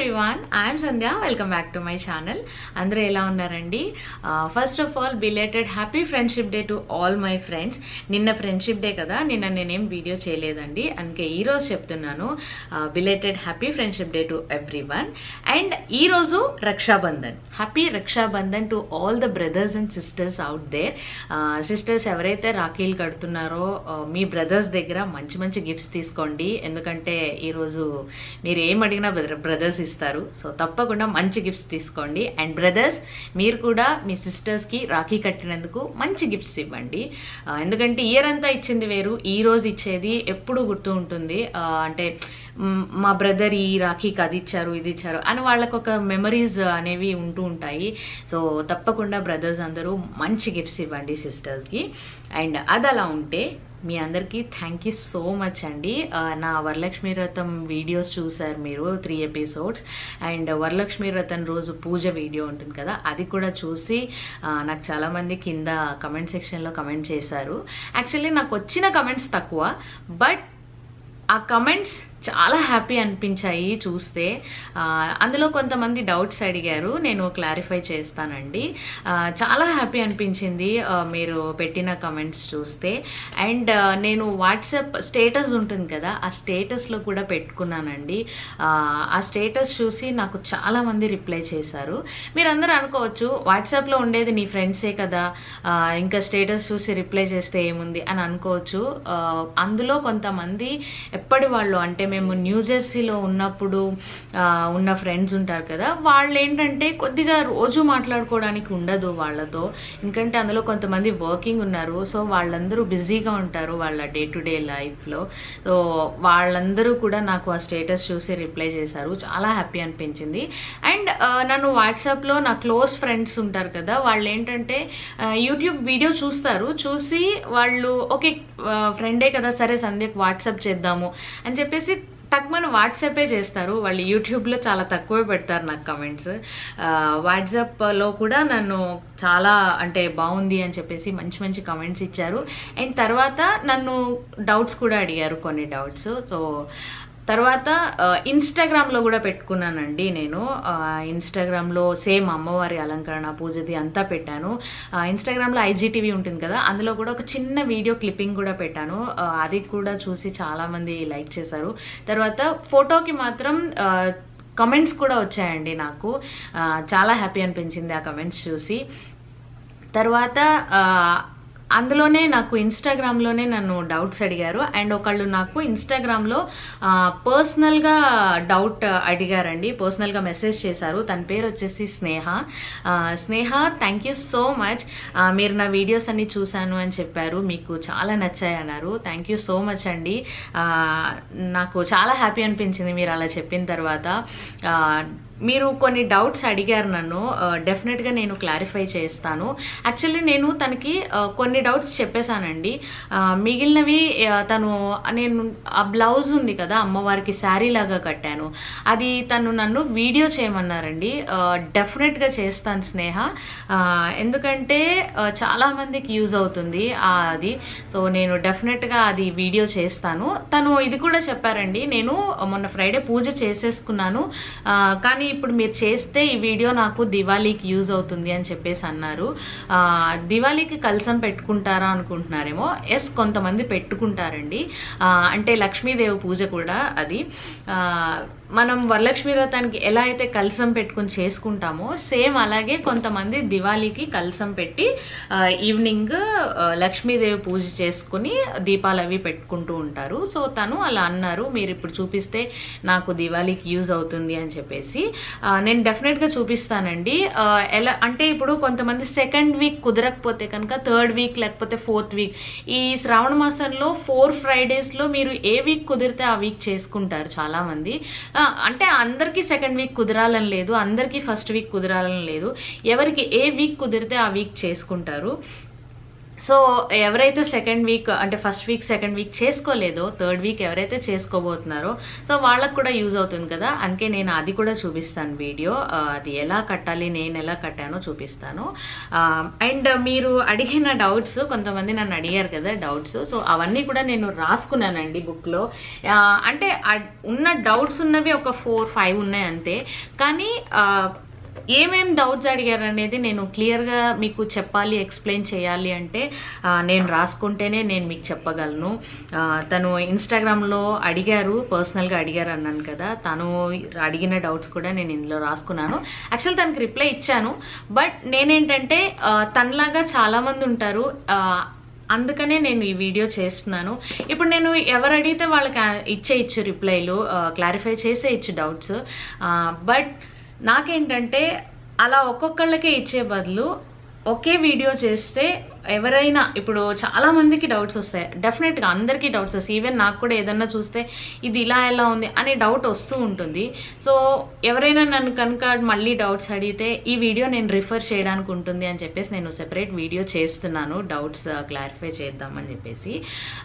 everyone I'm Sandhya welcome back to my channel అందరూ ఎలా ఉన్నారండి first of all belated happy friendship day to all my friends నిన్న friendship day కదా నిన్న నేనేం వీడియో చేయలేదండి అందుకే ఈరోజు చెప్తున్నాను belated happy friendship day to everyone and ఈరోజు Rakshabandhan happy Rakshabandhan to all the brothers and sisters out there sisters ఎవరైతే రాఖీలు కడుతున్నారో ఆ, మీ బ్రదర్స్ దగ్గర మంచి మంచి గిఫ్ట్స్ తీసుకోండి ఎందుకంటే ఈరోజు మీరు ఏం అడిగినా బ్రదర్స్ ఇస్తారు సో తప్పకుండా మంచి గిఫ్ట్స్ తీసుకోండి అండ్ బ్రదర్స్ మీరు కూడా మీ సిస్టర్స్కి రాఖీ కట్టినందుకు మంచి గిఫ్ట్స్ ఇవ్వండి ఆ, ఎందుకంటే ఇయర్ అంతా ఇచ్చింది వేరు ఈ రోజు ఇచ్చేది ఎప్పుడు గుర్తు ఉంటుంది ఆ, అంటే మ్, మా బ్రదర్ ఈ రాఖీకి అది ఇచ్చారు ఇది ఇచ్చారు అని వాళ్ళకు ఒక మెమరీస్ అనేవి ఉంటూ ఉంటాయి సో తప్పకుండా బ్రదర్స్ అందరూ మంచి గిఫ్ట్స్ ఇవ్వండి సిస్టర్స్కి అండ్ అది అలా ఉంటే మీ అందరికీ థ్యాంక్ యూ సో మచ్ అండి ఆ, నా వరలక్ష్మి వ్రతం వీడియోస్ చూసారు మీరు త్రీ ఎపిసోడ్స్ అండ్ వరలక్ష్మి వ్రతం రోజు పూజ వీడియో ఉంటుంది కదా అది కూడా చూసి ఆ, నాకు చాలామంది కింద కమెంట్ సెక్షన్లో కమెంట్ చేశారు యాక్చువల్లీ నాకు వచ్చిన కమెంట్స్ తక్కువ బట్ ఆ కమెంట్స్ చాలా హ్యాపీ అనిపించాయి చూస్తే ఆ, అందులో కొంతమంది డౌట్స్ అడిగారు నేను క్లారిఫై చేస్తానండి ఆ, చాలా హ్యాపీ అనిపించింది ఆ, మీరు పెట్టిన కమెంట్స్ చూస్తే అండ్ ఆ, నేను వాట్సాప్ స్టేటస్ ఉంటుంది కదా ఆ స్టేటస్లో కూడా పెట్టుకున్నానండి ఆ, ఆ స్టేటస్ చూసి నాకు చాలా మంది రిప్లై చేశారు మీరందరూ అనుకోవచ్చు వాట్సాప్లో ఉండేది నీ ఫ్రెండ్సే కదా ఆ, ఇంకా స్టేటస్ చూసి రిప్లై చేస్తే ఏముంది అని అనుకోవచ్చు ఆ, అందులో కొంతమంది ఎప్పటి వాళ్ళు అంటే మేము న్యూ జెర్సీలో ఉన్నప్పుడు ఆ, ఉన్న ఫ్రెండ్స్ ఉంటారు కదా వాళ్ళు ఏంటంటే కొద్దిగా రోజు మాట్లాడుకోవడానికి ఉండదు వాళ్ళతో ఎందుకంటే అందులో కొంతమంది వర్కింగ్ ఉన్నారు సో వాళ్ళందరూ బిజీగా ఉంటారు వాళ్ళ డే టు డే లైఫ్లో సో వాళ్ళందరూ కూడా నాకు ఆ స్టేటస్ చూసి రిప్లై చేశారు చాలా హ్యాపీ అనిపించింది అండ్ నన్ను వాట్సాప్లో నా క్లోజ్ ఫ్రెండ్స్ ఉంటారు కదా వాళ్ళు ఏంటంటే ఆ, యూట్యూబ్ వీడియో చూస్తారు చూసి వాళ్ళు ఓకే ఫ్రెండే కదా సరే సంధ్యకు వాట్సాప్ చేద్దాము అని చెప్పేసి తక్కువ వాట్సాపే చేస్తారు వాళ్ళు యూట్యూబ్లో చాలా తక్కువే పెడతారు నాకు కమెంట్స్ వాట్సాప్లో కూడా నన్ను చాలా అంటే బాగుంది అని చెప్పేసి మంచి మంచి కమెంట్స్ ఇచ్చారు అండ్ తర్వాత నన్ను డౌట్స్ కూడా అడిగారు కొన్ని డౌట్స్ సో తర్వాత ఆ, ఇన్స్టాగ్రామ్లో కూడా పెట్టుకున్నానండి నేను ఆ, ఇన్స్టాగ్రామ్లో సేమ్ అమ్మవారి అలంకరణ పూజది అంతా పెట్టాను ఆ, ఇన్స్టాగ్రామ్లో ఐజీటీవీ ఉంటుంది కదా అందులో కూడా ఒక చిన్న వీడియో క్లిప్పింగ్ కూడా పెట్టాను ఆ, అది కూడా చూసి చాలామంది లైక్ చేశారు తర్వాత ఫోటోకి మాత్రం ఆ, కమెంట్స్ కూడా వచ్చాయండి నాకు ఆ, చాలా హ్యాపీ అనిపించింది ఆ కమెంట్స్ చూసి తర్వాత ఆ, అందులోనే నాకు ఇన్స్టాగ్రామ్లోనే నన్ను డౌట్స్ అడిగారు అండ్ ఒకళ్ళు నాకు ఇన్స్టాగ్రామ్లో పర్సనల్గా డౌట్ అడిగారండి పర్సనల్గా మెసేజ్ చేశారు తన పేరు వచ్చేసి స్నేహ ఆ, Sneha thank you so much మీరు నా వీడియోస్ అన్ని చూశాను అని చెప్పారు మీకు చాలా నచ్చాయి అన్నారు థ్యాంక్ యూ సో మచ్ అండి ఆ, నాకు చాలా హ్యాపీ అనిపించింది మీరు అలా చెప్పిన తర్వాత ఆ, మీరు కొన్ని డౌట్స్ అడిగారు నన్ను డెఫినెట్గా నేను క్లారిఫై చేస్తాను యాక్చువల్లీ నేను తనకి ఆ, కొన్ని డౌట్స్ చెప్పేశానండి ఆ, మిగిలినవి ఆ, తను నేను ఆ బ్లౌజ్ ఉంది కదా అమ్మవారికి శారీ లాగా కట్టాను అది తను నన్ను వీడియో చేయమన్నారండి డెఫినెట్గా చేస్తాను స్నేహ ఆ, ఎందుకంటే ఆ, చాలా మందికి యూజ్ అవుతుంది ఆ, అది సో నేను డెఫినెట్గా అది వీడియో చేస్తాను తను ఇది కూడా చెప్పారండి నేను మొన్న ఫ్రైడే పూజ చేసేసుకున్నాను ఆ, కానీ ఇప్పుడు మీరు చేస్తే ఈ వీడియో నాకు దివాళీకి యూజ్ అవుతుంది అని చెప్పేసి అన్నారు ఆ, దివాళీకి కలసం పెట్టుకుంటారా అనుకుంటున్నారేమో ఎస్ కొంతమంది పెట్టుకుంటారండి ఆ, అంటే లక్ష్మీదేవి పూజ కూడా అది ఆ, మనం వరలక్ష్మి వ్రతానికి ఎలా అయితే కలసం పెట్టుకుని చేసుకుంటామో సేమ్ అలాగే కొంతమంది దివాళీకి కలసం పెట్టి ఆ, ఈవినింగ్ ఆ, లక్ష్మీదేవి పూజ చేసుకుని దీపాలు అవి పెట్టుకుంటూ ఉంటారు సో తను అలా అన్నారు మీరు ఇప్పుడు చూపిస్తే నాకు దివాళీకి యూజ్ అవుతుంది అని చెప్పేసి ఆ, నేను డెఫినెట్గా చూపిస్తానండి ఆ, ఎలా అంటే ఇప్పుడు కొంతమంది సెకండ్ వీక్ కుదరకపోతే కనుక థర్డ్ వీక్ లేకపోతే ఫోర్త్ వీక్ ఈ శ్రావణ మాసంలో ఫోర్ ఫ్రైడేస్లో మీరు ఏ వీక్ కుదిరితే ఆ వీక్ చేసుకుంటారు చాలామంది ఆ, అంటే అందరికీ సెకండ్ వీక్ కుదరాలని లేదు అందరికీ ఫస్ట్ వీక్ కుదరాలని లేదు ఎవరికి ఏ వీక్ కుదిరితే ఆ వీక్ చేసుకుంటారు సో ఎవరైతే సెకండ్ వీక్ అంటే ఫస్ట్ వీక్ సెకండ్ వీక్ చేసుకోలేదో థర్డ్ వీక్ ఎవరైతే చేసుకోబోతున్నారో సో వాళ్ళకు కూడా యూజ్ అవుతుంది కదా అందుకే నేను అది కూడా చూపిస్తాను వీడియో ఆ, అది ఎలా కట్టాలి నేను ఎలా కట్టానో చూపిస్తాను అండ్ మీరు అడిగిన డౌట్స్ కొంతమంది నన్ను అడిగారు కదా డౌట్స్ సో అవన్నీ కూడా నేను రాసుకున్నానండి బుక్లో అంటే ఆ- ఉన్న డౌట్స్ ఉన్నవి ఒక ఫోర్ ఫైవ్ ఉన్నాయి అంతే కానీ ఆ, ఏమేం డౌట్స్ అడిగారు అనేది నేను క్లియర్గా మీకు చెప్పాలి ఎక్స్ప్లెయిన్ చేయాలి అంటే ఆ, నేను రాసుకుంటేనే నేను మీకు చెప్పగలను ఆ, తను ఇన్స్టాగ్రామ్లో అడిగారు పర్సనల్గా అడిగారు అన్నాను కదా తను అడిగిన డౌట్స్ కూడా నేను ఇందులో రాసుకున్నాను యాక్చువల్ తనకి రిప్లై ఇచ్చాను బట్ నేనేంటంటే ఆ, తనలాగా చాలామంది ఉంటారు ఆ, అందుకనే నేను ఈ వీడియో చేస్తున్నాను ఇప్పుడు నేను ఎవరు అడిగితే వాళ్ళకి ఆ ఇచ్చేయచ్చు రిప్లైలు క్లారిఫై చేసే ఇచ్చు డౌట్స్ బట్ నాకేంటంటే అలా ఒక్కొక్కళ్ళకే ఇచ్చే బదులు ఒకే వీడియో చేస్తే ఎవరైనా ఇప్పుడు చాలా మందికి డౌట్స్ వస్తాయి డెఫినెట్గా అందరికీ డౌట్స్ వస్తాయి ఈవెన్ నాకు కూడా ఏదన్నా చూస్తే ఇది ఇలా ఎలా ఉంది అనే డౌట్ వస్తూ ఉంటుంది సో ఎవరైనా నన్ను కనుక మళ్ళీ డౌట్స్ అడిగితే ఈ వీడియో నేను రిఫర్ చేయడానికి ఉంటుంది అని చెప్పేసి నేను సెపరేట్ వీడియో చేస్తున్నాను డౌట్స్ క్లారిఫై చేద్దామని చెప్పేసి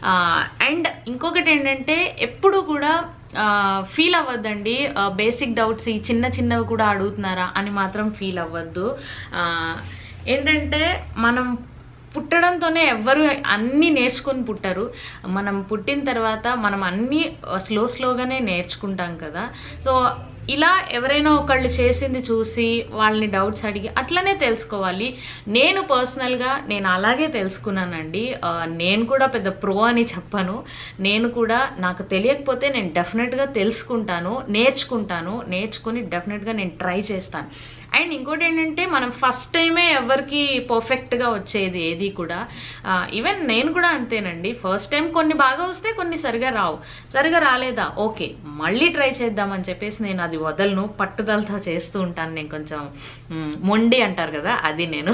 అండ్ ఇంకొకటి ఏంటంటే ఎప్పుడు కూడా ఫీల్ అవ్వద్దండి బేసిక్ డౌట్స్ ఈ చిన్న చిన్నవి కూడా అడుగుతున్నారా అని మాత్రం ఫీల్ అవ్వద్దు ఆ, ఏంటంటే మనం పుట్టడంతోనే ఎవ్వరు అన్నీ నేర్చుకొని పుట్టరు మనం పుట్టిన తర్వాత మనం అన్నీ స్లో స్లోగానే నేర్చుకుంటాం కదా సో ఇలా ఎవరైనా ఒకళ్ళు చేసింది చూసి వాళ్ళని డౌట్స్ అడిగి అట్లనే తెలుసుకోవాలి నేను పర్సనల్గా నేను అలాగే తెలుసుకున్నానండి ఆ, నేను కూడా పెద్ద ప్రో అని చెప్పను నేను కూడా నాకు తెలియకపోతే నేను డెఫినెట్గా తెలుసుకుంటాను నేర్చుకుంటాను నేర్చుకుని డెఫినెట్గా నేను ట్రై చేస్తాను అండ్ ఇంకోటి ఏంటంటే మనం ఫస్ట్ టైమే ఎవరికి పర్ఫెక్ట్గా వచ్చేది ఏది కూడా ఈవెన్ నేను కూడా అంతేనండి ఫస్ట్ టైం కొన్ని బాగా వస్తే కొన్ని సరిగా రావు సరిగా రాలేదా ఓకే మళ్ళీ ట్రై చేద్దామని చెప్పేసి నేను అది వదలను పట్టుదలతో చేస్తూ ఉంటాను నేను కొంచెం మ్, మొండి అంటారు కదా అది నేను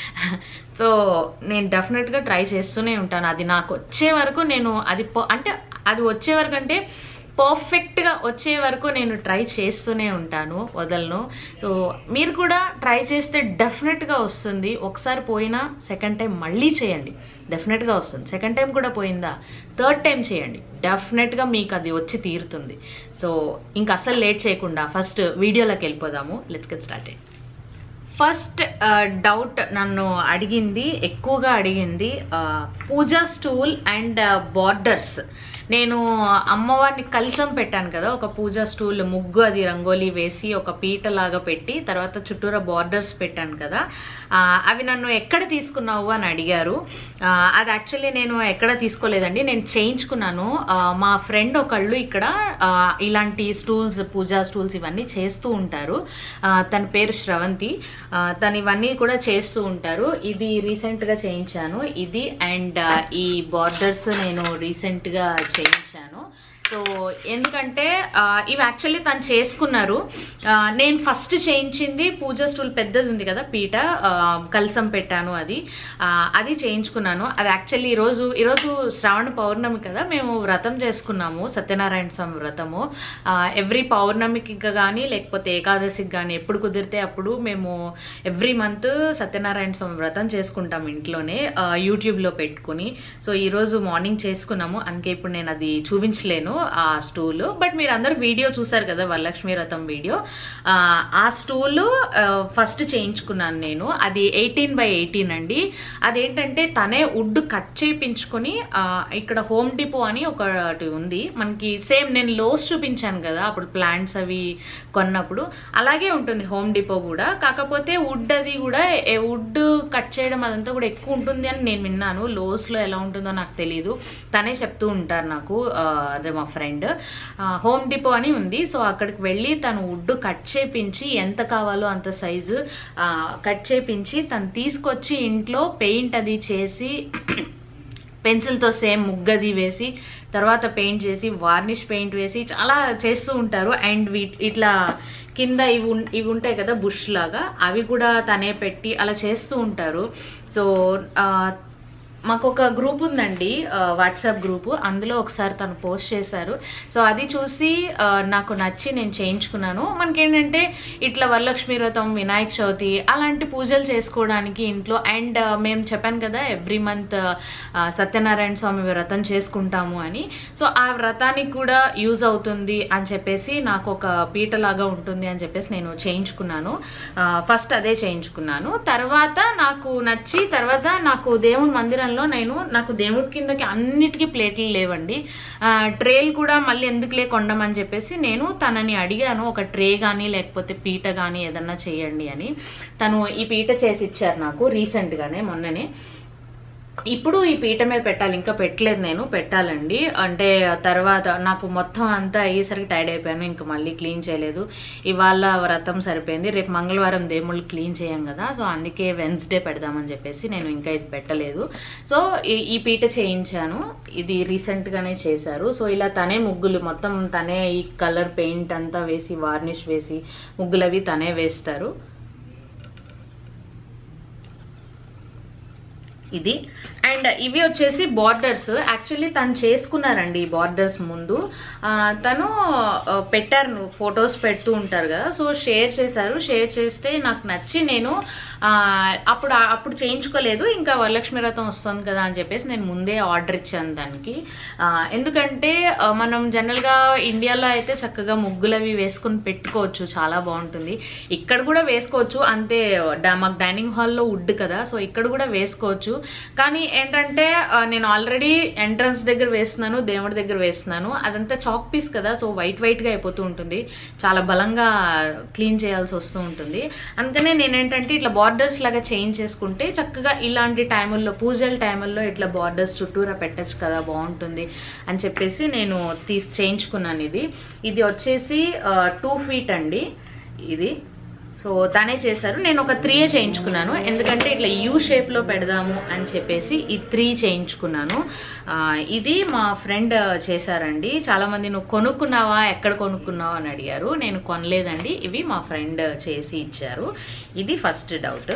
సో నేను డెఫినెట్గా ట్రై చేస్తూనే ఉంటాను అది నాకు వచ్చే వరకు నేను అది ప- అంటే అది వచ్చే వరకు అంటే పర్ఫెక్ట్గా వచ్చే వరకు నేను ట్రై చేస్తూనే ఉంటాను వదలను సో మీరు కూడా ట్రై చేస్తే డెఫినెట్గా వస్తుంది ఒకసారి పోయినా సెకండ్ టైం మళ్ళీ చేయండి డెఫినెట్గా వస్తుంది సెకండ్ టైం కూడా పోయిందా థర్డ్ టైం చేయండి డెఫినెట్గా మీకు అది వచ్చి తీరుతుంది సో ఇంకా అసలు లేట్ చేయకుండా ఫస్ట్ వీడియోలోకి వెళ్ళిపోదాము let's get started first doubt నన్ను అడిగింది ఎక్కువగా అడిగింది ఆ, పూజా స్టూల్ అండ్ బార్డర్స్ నేను అమ్మవారిని కలసం పెట్టాను కదా ఒక పూజా స్టూల్ ముగ్గు అది రంగోలీ వేసి ఒక పీట లాగా పెట్టి తర్వాత చుట్టూరా బార్డర్స్ పెట్టాను కదా ఆ, అవి నన్ను ఎక్కడ తీసుకున్నావు అని అడిగారు ఆ, అది యాక్చువల్లీ నేను ఎక్కడ తీసుకోలేదండి నేను చేయించుకున్నాను ఆ, మా ఫ్రెండ్ ఒకళ్ళు ఇక్కడ ఆ, ఇలాంటి స్టూల్స్ పూజా స్టూల్స్ ఇవన్నీ చేస్తూ ఉంటారు ఆ, తన పేరు శ్రవంతి ఆ, తను ఇవన్నీ కూడా చేస్తూ ఉంటారు ఇది రీసెంట్గా చేయించాను ఇది అండ్ ఈ బార్డర్స్ నేను రీసెంట్గా చేయించాను సో ఎందుకంటే ఆ, ఇవి యాక్చువల్లీ తను చేసుకున్నారు ఆ, నేను ఫస్ట్ చేయించింది పూజ స్టూల్ పెద్దది ఉంది కదా పీట ఆ, కలసం పెట్టాను అది ఆ, అది చేయించుకున్నాను అది యాక్చువల్లీ ఈరోజు ఈరోజు శ్రావణ పౌర్ణమి కదా మేము వ్రతం చేసుకున్నాము సత్యనారాయణ స్వామి వ్రతము ఎవ్రీ పౌర్ణమికి కానీ లేకపోతే ఏకాదశికి కానీ ఎప్పుడు కుదిరితే అప్పుడు మేము ఎవ్రీ మంత్ సత్యనారాయణ స్వామి వ్రతం చేసుకుంటాం ఇంట్లోనే ఆ, యూట్యూబ్లో పెట్టుకుని సో ఈరోజు మార్నింగ్ చేసుకున్నాము అందుకే ఇప్పుడు నేను అది చూపించలేను ఆ స్టూల్ బట్ మీరు అందరూ వీడియో చూసారు కదా వరలక్ష్మి వ్రతం వీడియో ఆ, ఆ స్టూల్ ఫస్ట్ చేయించుకున్నాను నేను అది ఎయిటీన్ బై ఎయిటీన్ అండి అదేంటంటే తనే వుడ్ కట్ చేయించుకొని ఆ, ఇక్కడ హోమ్ డిపో అని ఒకటి ఉంది మనకి సేమ్ నేను లోస్ చూపించాను కదా అప్పుడు ప్లాంట్స్ అవి కొన్నప్పుడు అలాగే ఉంటుంది హోమ్ డిపో కూడా కాకపోతే వుడ్ అది కూడా వుడ్ కట్ చేయడం అదంతా కూడా ఎక్కువ ఉంటుంది అని నేను విన్నాను లోస్లో ఎలా ఉంటుందో నాకు తెలియదు తనే చెప్తూ ఉంటారు నాకు ఆ, అదే మా ఫ్రెండ్ హోమ్ డిపో అని ఉంది సో అక్కడికి వెళ్ళి తను వుడ్ కట్ చేపించి ఎంత కావాలో అంత సైజు కట్ చేపించి తను తీసుకొచ్చి ఇంట్లో పెయింట్ అది చేసి పెన్సిల్తో సేమ్ ముగ్గది వేసి తర్వాత పెయింట్ చేసి వార్నిష్ పెయింట్ వేసి చాలా చేస్తూ ఉంటారు అండ్ వీ ఇట్లా కింద ఇవి ఉన్- ఇవి ఉంటాయి కదా బుష్ లాగా అవి కూడా తనే పెట్టి అలా చేస్తూ ఉంటారు సో ఆ, మాకు ఒక గ్రూప్ ఉందండి ఆ, వాట్సాప్ గ్రూప్ అందులో ఒకసారి తను పోస్ట్ చేశారు సో అది చూసి ఆ, నాకు నచ్చి నేను చేయించుకున్నాను మనకేంటంటే ఇట్లా వరలక్ష్మి వ్రతం వినాయక చవితి అలాంటి పూజలు చేసుకోవడానికి ఇంట్లో అండ్ మేము చెప్పాను కదా ఎవ్రీ మంత్ సత్యనారాయణ స్వామి వ్రతం చేసుకుంటాము అని సో ఆ వ్రతానికి కూడా యూజ్ అవుతుంది అని చెప్పేసి నాకు ఒక పీట లాగా ఉంటుంది అని చెప్పేసి నేను చేయించుకున్నాను ఫస్ట్ అదే చేయించుకున్నాను తర్వాత నాకు నచ్చి తర్వాత నాకు దేవుడి మందిరంలో నేను నాకు దేవుడి కిందకి అన్నిటికీ ప్లేట్లు లేవండి ఆ, ట్రేలు కూడా మళ్ళీ ఎందుకులే కొండమని చెప్పేసి నేను తనని అడిగాను ఒక ట్రే కానీ లేకపోతే పీట కానీ ఏదన్నా చేయండి అని తను ఈ పీట చేసి ఇచ్చారు నాకు రీసెంట్గానే మొన్ననే ఇప్పుడు ఈ పీట మీద పెట్టాలి ఇంకా పెట్టలేదు నేను పెట్టాలండి అంటే తర్వాత నాకు మొత్తం అంతా అయ్యేసరికి టైర్డ్ అయిపోయాను ఇంకా మళ్ళీ క్లీన్ చేయలేదు ఇవాళ వ్రతం సరిపోయింది రేపు మంగళవారం దేవుళ్ళు క్లీన్ చేయం కదా సో అందుకే వెన్స్డే పెడదామని చెప్పేసి నేను ఇంకా ఇది పెట్టలేదు సో ఈ- ఈ పీట చేయించాను ఇది రీసెంట్గానే చేశారు సో ఇలా తనే ముగ్గులు మొత్తం తనే ఈ కలర్ పెయింట్ అంతా వేసి వార్నిష్ వేసి ముగ్గులు అవి తనే వేస్తారు ఇది అండ్ ఇవి వచ్చేసి బార్డర్స్ యాక్చువల్లీ తను చేసుకున్నారండి ఈ బార్డర్స్ ముందు ఆ, తను ఆ, పెట్టారు ఫొటోస్ పెడుతూ ఉంటారు కదా సో షేర్ చేశారు షేర్ చేస్తే నాకు నచ్చి నేను ఆ, అప్పుడు అప్పుడు చేయించుకోలేదు ఇంకా వరలక్ష్మి వ్రతం వస్తుంది కదా అని చెప్పేసి నేను ముందే ఆర్డర్ ఇచ్చాను దానికి ఆ, ఎందుకంటే ఆ, మనం జనరల్గా ఇండియాలో అయితే చక్కగా ముగ్గులవి వేసుకుని పెట్టుకోవచ్చు చాలా బాగుంటుంది ఇక్కడ కూడా వేసుకోవచ్చు అంతే డా- మాకు డైనింగ్ హాల్లో వుడ్ కదా సో ఇక్కడ కూడా వేసుకోవచ్చు కానీ ఏంటంటే ఆ, నేను ఆల్రెడీ ఎంట్రన్స్ దగ్గర వేస్తున్నాను దేవుడి దగ్గర వేస్తున్నాను అదంతా చాక్ పీస్ కదా సో వైట్ వైట్గా అయిపోతూ ఉంటుంది చాలా బలంగా క్లీన్ చేయాల్సి వస్తూ ఉంటుంది అందుకనే నేనేంటంటే ఇట్లా బార్డర్స్ లాగా చేంజ్ చేసుకుంటే చక్కగా ఇలాంటి టైముల్లో పూజల టైముల్లో ఇట్లా బార్డర్స్ చుట్టూరా పెట్టచ్చు కదా బాగుంటుంది అని చెప్పేసి నేను తీసి చేయించుకున్నాను ఇది ఇది వచ్చేసి టూ ఫీట్ అండి ఇది సో తనే చేశారు నేను ఒక త్రీ చేయించుకున్నాను ఎందుకంటే ఇట్లా యూ షేప్లో పెడదాము అని చెప్పేసి ఈ త్రీ చేయించుకున్నాను ఆ, ఇది మా ఫ్రెండ్ చేశారండి చాలామంది నువ్వు కొనుక్కున్నావా ఎక్కడ కొనుక్కున్నావా అని అడిగారు నేను కొనలేదండి ఇవి మా ఫ్రెండ్ చేసి ఇచ్చారు ఇది ఫస్ట్ డౌట్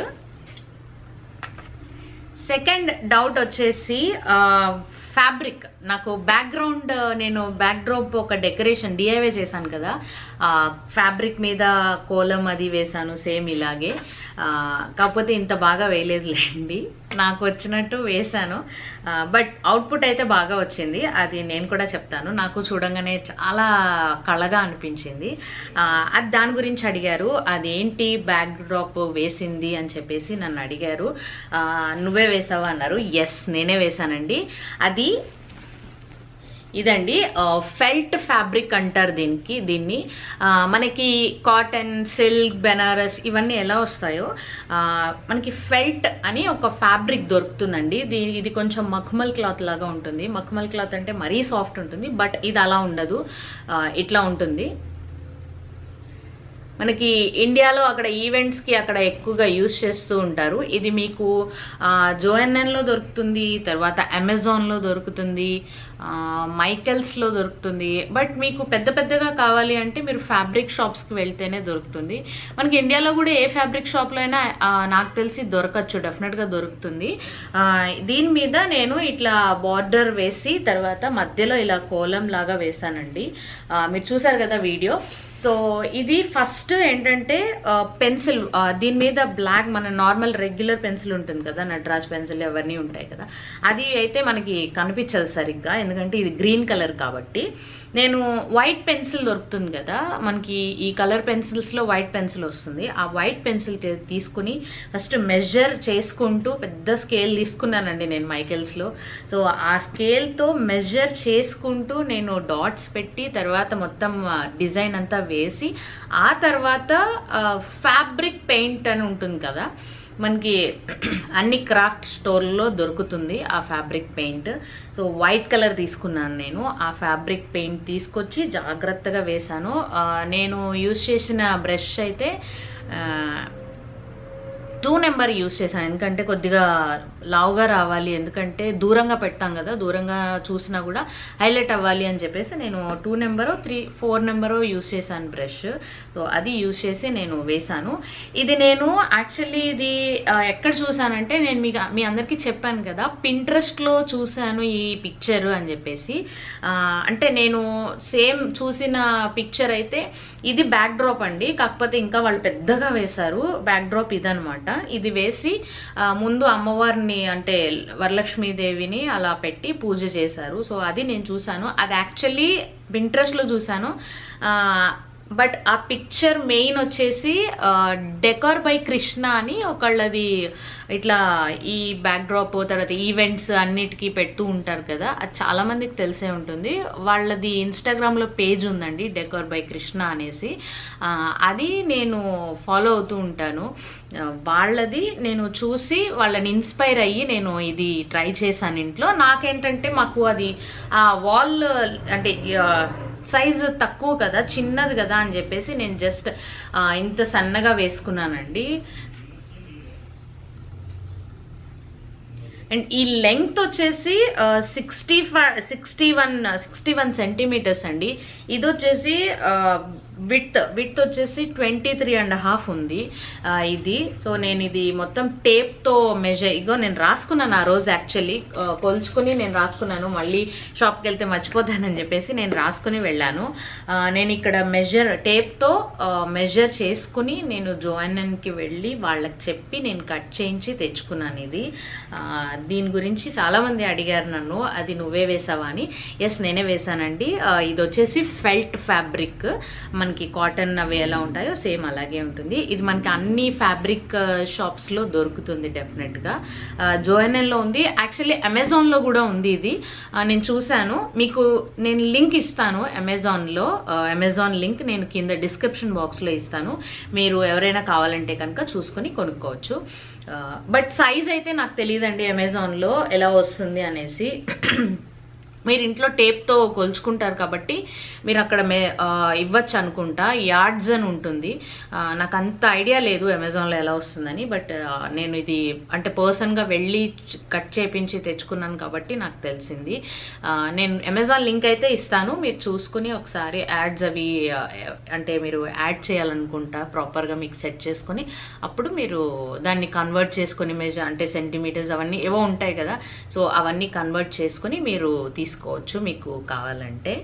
సెకండ్ డౌట్ వచ్చేసి ఫ్యాబ్రిక్ నాకు బ్యాక్గ్రౌండ్ నేను బ్యాక్డ్రాప్ ఒక డెకరేషన్ డిఐవే చేశాను కదా ఫ్యాబ్రిక్ మీద కోలం అది వేశాను సేమ్ ఇలాగే ఆ, కాకపోతే ఇంత బాగా వేయలేదులేండి నాకు వచ్చినట్టు వేశాను బట్ అవుట్పుట్ అయితే బాగా వచ్చింది అది నేను కూడా చెప్తాను నాకు చూడంగానే చాలా కళగా అనిపించింది ఆ, అది దాని గురించి అడిగారు అదేంటి బ్యాక్ డ్రాప్ వేసింది అని చెప్పేసి నన్ను అడిగారు ఆ, నువ్వే వేసావా అన్నారు ఎస్ నేనే వేశానండి అది ఇదండి ఫెల్ట్ ఫ్యాబ్రిక్ అంటారు దీనికి దీన్ని ఆ, మనకి కాటన్ సిల్క్ బెనారస్ ఇవన్నీ ఎలా వస్తాయో ఆ, మనకి ఫెల్ట్ అని ఒక ఫ్యాబ్రిక్ దొరుకుతుందండి ఇది ఇది కొంచెం మఖమల్ క్లాత్ లాగా ఉంటుంది మఖమల్ క్లాత్ అంటే మరీ సాఫ్ట్ ఉంటుంది బట్ ఇది అలా ఉండదు ఆ, ఇట్లా ఉంటుంది మనకి ఇండియాలో అక్కడ ఈవెంట్స్కి అక్కడ ఎక్కువగా యూస్ చేస్తూ ఉంటారు ఇది మీకు జోఎన్ఎన్లో దొరుకుతుంది తర్వాత అమెజాన్లో దొరుకుతుంది ఆ, మైకెల్స్లో దొరుకుతుంది బట్ మీకు పెద్ద పెద్దగా కావాలి అంటే మీరు ఫ్యాబ్రిక్ షాప్స్కి వెళ్తేనే దొరుకుతుంది మనకి ఇండియాలో కూడా ఏ ఫ్యాబ్రిక్ షాప్లో అయినా ఆ, నాకు తెలిసి దొరకచ్చు డెఫినెట్గా దొరుకుతుంది ఆ, దీని మీద నేను ఇట్లా బార్డర్ వేసి తర్వాత మధ్యలో ఇలా కోలం లాగా వేసానండి ఆ, మీరు చూసారు కదా వీడియో సో ఇది ఫస్ట్ ఏంటంటే పెన్సిల్ దీని మీద బ్లాక్ మన నార్మల్ రెగ్యులర్ పెన్సిల్ ఉంటుంది కదా నటరాజ్ పెన్సిల్ అవన్నీ ఉంటాయి కదా అది అయితే మనకి కనిపించదు సరిగ్గా ఎందుకంటే ఇది గ్రీన్ కలర్ కాబట్టి నేను వైట్ పెన్సిల్ దొరుకుతుంది కదా మనకి ఈ కలర్ పెన్సిల్స్లో వైట్ పెన్సిల్ వస్తుంది ఆ వైట్ పెన్సిల్ తీసుకుని ఫస్ట్ మెజర్ చేసుకుంటూ పెద్ద స్కేల్ తీసుకున్నానండి నేను మైకెల్స్లో సో ఆ స్కేల్తో మెజర్ చేసుకుంటూ నేను డాట్స్ పెట్టి తర్వాత మొత్తం డిజైన్ అంతా వేసి ఆ తర్వాత ఫ్యాబ్రిక్ పెయింట్ అని ఉంటుంది కదా మనకి అన్ని క్రాఫ్ట్ స్టోర్లో దొరుకుతుంది ఆ fabric paint so white colour తీసుకున్నాను నేను ఆ ఫ్యాబ్రిక్ పెయింట్ తీసుకొచ్చి జాగ్రత్తగా వేశాను ఆ, నేను యూజ్ చేసిన బ్రష్ అయితే ఆ, టూ నెంబర్ యూస్ చేశాను ఎందుకంటే కొద్దిగా లావుగా రావాలి ఎందుకంటే దూరంగా పెడతాం కదా దూరంగా చూసినా కూడా హైలైట్ అవ్వాలి అని చెప్పేసి నేను టూ నెంబరో త్రీ ఫోర్ నెంబరో యూస్ చేశాను బ్రష్ సో అది యూస్ చేసి నేను వేశాను ఇది నేను యాక్చువల్లీ ఇది ఆ, ఎక్కడ చూసానంటే నేను మీకు మీ అందరికీ చెప్పాను కదా పింట్రెస్ట్లో చూశాను ఈ పిక్చర్ అని చెప్పేసి ఆ, అంటే నేను సేమ్ చూసిన పిక్చర్ అయితే ఇది బ్యాక్ డ్రాప్ అండి కాకపోతే ఇంకా వాళ్ళు పెద్దగా వేశారు బ్యాక్ డ్రాప్ ఇదనమాట ఇది వేసి ఆ, ముందు అమ్మవారిని అంటే వరలక్ష్మీదేవిని అలా పెట్టి పూజ చేశారు సో అది నేను చూశాను అది యాక్చువల్లీ లో చూశాను బట్ ఆ పిక్చర్ మెయిన్ వచ్చేసి డెకార్ బై కృష్ణ అని ఒకళ్ళది ఇట్లా ఈ బ్యాక్ డ్రాప్ తర్వాత ఈవెంట్స్ అన్నిటికీ పెడుతూ ఉంటారు కదా అది చాలా మందికి తెలిసే ఉంటుంది వాళ్ళది ఇన్స్టాగ్రామ్లో పేజ్ ఉందండి డెకార్ బై కృష్ణ అనేసి ఆ, అది నేను ఫాలో అవుతూ ఉంటాను ఆ, వాళ్ళది నేను చూసి వాళ్ళని ఇన్స్పైర్ అయ్యి నేను ఇది ట్రై చేశాను ఇంట్లో నాకేంటంటే మాకు అది ఆ వాల్ అంటే ఆ, సైజ్ తక్కువ కదా చిన్నది కదా అని చెప్పేసి నేను జస్ట్ ఇంత సన్నగా వేసుకున్నానండి అండ్ ఈ లెంగ్త్ వచ్చేసి sixty five sixty one sixty one centimetres అండి ఇది వచ్చేసి విత్ విత్ వచ్చేసి ట్వంటీ త్రీ అండ్ హాఫ్ ఉంది ఆ, ఇది సో నేను ఇది మొత్తం టేప్తో మెజర్ ఇగో నేను రాసుకున్నాను ఆ రోజు యాక్చువల్లీ కొలుచుకుని నేను రాసుకున్నాను మళ్ళీ షాప్కి వెళ్తే మర్చిపోతానని చెప్పేసి నేను రాసుకుని వెళ్ళాను ఆ, నేను ఇక్కడ మెజర్ టేప్తో మెజర్ చేసుకుని నేను జోయన్కి వెళ్ళి వాళ్ళకి చెప్పి నేను కట్ చేయించి తెచ్చుకున్నాను ఇది ఆ, దీని గురించి చాలామంది అడిగారు నన్ను అది నువ్వే వేసావా అని ఎస్ నేనే వేసానండి ఆ, ఇది వచ్చేసి ఫెల్ట్ ఫ్యాబ్రిక్ మనకి కాటన్ అవి ఎలా ఉంటాయో సేమ్ అలాగే ఉంటుంది ఇది మనకి అన్ని ఫ్యాబ్రిక్ షాప్స్లో దొరుకుతుంది డెఫినెట్గా జోఎన్ఎల్లో ఉంది యాక్చువల్లీ అమెజాన్లో కూడా ఉంది ఇది ఆ, నేను చూశాను మీకు నేను లింక్ ఇస్తాను అమెజాన్లో అమెజాన్ లింక్ నేను కింద డిస్క్రిప్షన్ బాక్స్లో ఇస్తాను మీరు ఎవరైనా కావాలంటే కనుక చూసుకొని కొనుక్కోవచ్చు బట్ సైజ్ అయితే నాకు తెలియదండి అమెజాన్లో ఎలా వస్తుంది అనేసి మీరు ఇంట్లో టేప్తో కొలుచుకుంటారు కాబట్టి మీరు అక్కడ మే ఆ, ఇవ్వచ్చు అనుకుంటా యార్డ్స్ అని ఉంటుంది ఆ, నాకు అంత ఐడియా లేదు అమెజాన్లో ఎలా వస్తుందని బట్ ఆ, నేను ఇది అంటే పర్సన్గా వెళ్ళి కట్ చేపించి తెచ్చుకున్నాను కాబట్టి నాకు తెలిసింది ఆ, నేను అమెజాన్ లింక్ అయితే ఇస్తాను మీరు చూసుకుని ఒకసారి యాడ్స్ అవి ఆ, అంటే మీరు యాడ్ చేయాలనుకుంటా ప్రాపర్గా మీకు సెట్ చేసుకొని అప్పుడు మీరు దాన్ని కన్వర్ట్ చేసుకొని మెజర్ అంటే సెంటీమీటర్స్ అవన్నీ ఏవో ఉంటాయి కదా సో అవన్నీ కన్వర్ట్ చేసుకొని మీరు తీసుకోవచ్చు మీకు కావాలంటే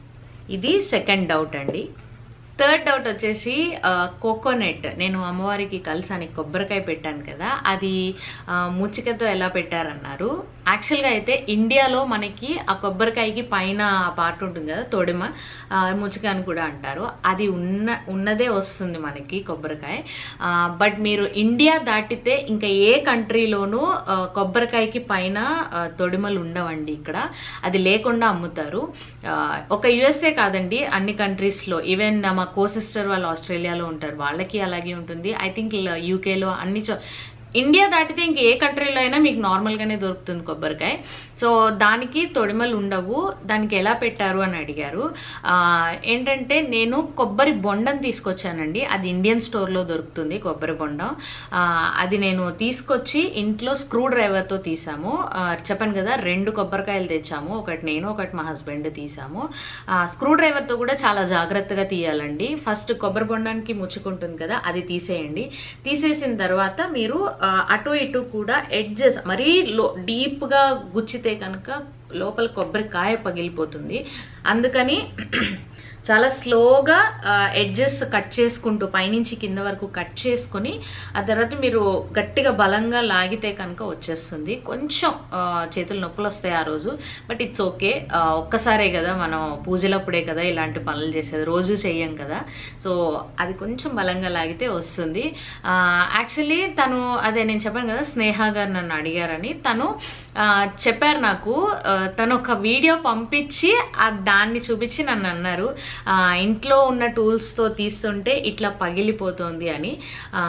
ఇది సెకండ్ డౌట్ అండి థర్డ్ డౌట్ వచ్చేసి కోకోనట్ నేను అమ్మవారికి కలిసానికి కొబ్బరికాయ పెట్టాను కదా అది ఆ, ముచ్చికతో ఎలా పెట్టారన్నారు యాక్చువల్గా అయితే ఇండియాలో మనకి ఆ కొబ్బరికాయకి పైన ఆ పార్ట్ ఉంటుంది కదా తొడిమ ఆ, ముచ్చిక అని కూడా అంటారు అది ఉన్న ఉన్నదే వస్తుంది మనకి కొబ్బరికాయ బట్ మీరు ఇండియా దాటితే ఇంకా ఏ కంట్రీలోనూ ఆ, కొబ్బరికాయకి పైన ఆ, తొడిమలు ఉండవండి ఇక్కడ అది లేకుండా అమ్ముతారు ఆ, ఒక యుఎస్ఏ కాదండి అన్ని కంట్రీస్లో ఈవెన్ మా కో సిస్టర్ వాళ్ళు ఆస్ట్రేలియాలో ఉంటారు వాళ్ళకి అలాగే ఉంటుంది ఐ థింక్ యూకేలో అన్ని చో ఇండియా దాటితే ఇంక ఏ కంట్రీలో అయినా మీకు నార్మల్గానే దొరుకుతుంది కొబ్బరికాయ సో దానికి తొడిమలు ఉండవు దానికి ఎలా పెట్టారు అని అడిగారు ఆ, ఏంటంటే నేను కొబ్బరి బొండం తీసుకొచ్చానండి అది ఇండియన్ స్టోర్లో దొరుకుతుంది కొబ్బరి బొండం ఆ, అది నేను తీసుకొచ్చి ఇంట్లో స్క్రూ డ్రైవర్తో తీసాము ఆ, చెప్పాను కదా రెండు కొబ్బరికాయలు తెచ్చాము ఒకటి నేను ఒకటి మా హస్బెండ్ తీసాము ఆ, స్క్రూ డ్రైవర్తో కూడా చాలా జాగ్రత్తగా తీయాలండి ఫస్ట్ కొబ్బరి బొండానికి ముచ్చుకుంటుంది కదా అది తీసేయండి తీసేసిన తర్వాత మీరు ఆ, అటు ఇటు కూడా ఎడ్జెస్ మరీ లో డీప్గా గుచ్చితే కనుక లోపల కొబ్బరికాయ పగిలిపోతుంది అందుకని చాలా స్లోగా ఎడ్జెస్ కట్ చేసుకుంటూ పైనుంచి కింద వరకు కట్ చేసుకొని ఆ తర్వాత మీరు గట్టిగా బలంగా లాగితే కనుక వచ్చేస్తుంది కొంచెం ఆ, చేతులు నొప్పులు వస్తాయి ఆ రోజు బట్ ఇట్స్ ఓకే ఒక్కసారే కదా మనం పూజలప్పుడే కదా ఇలాంటి పనులు చేసేది రోజు చెయ్యం కదా సో అది కొంచెం బలంగా లాగితే వస్తుంది యాక్చువల్లీ తను అదే నేను చెప్పాను కదా స్నేహ గారు నన్ను అడిగారని తను ఆ, చెప్పారు నాకు ఆ, తను ఒక వీడియో పంపించి ఆ దాన్ని చూపించి నన్ను అన్నారు ఆ, ఇంట్లో ఉన్న టూల్స్తో తీస్తుంటే ఇట్లా పగిలిపోతుంది అని ఆ,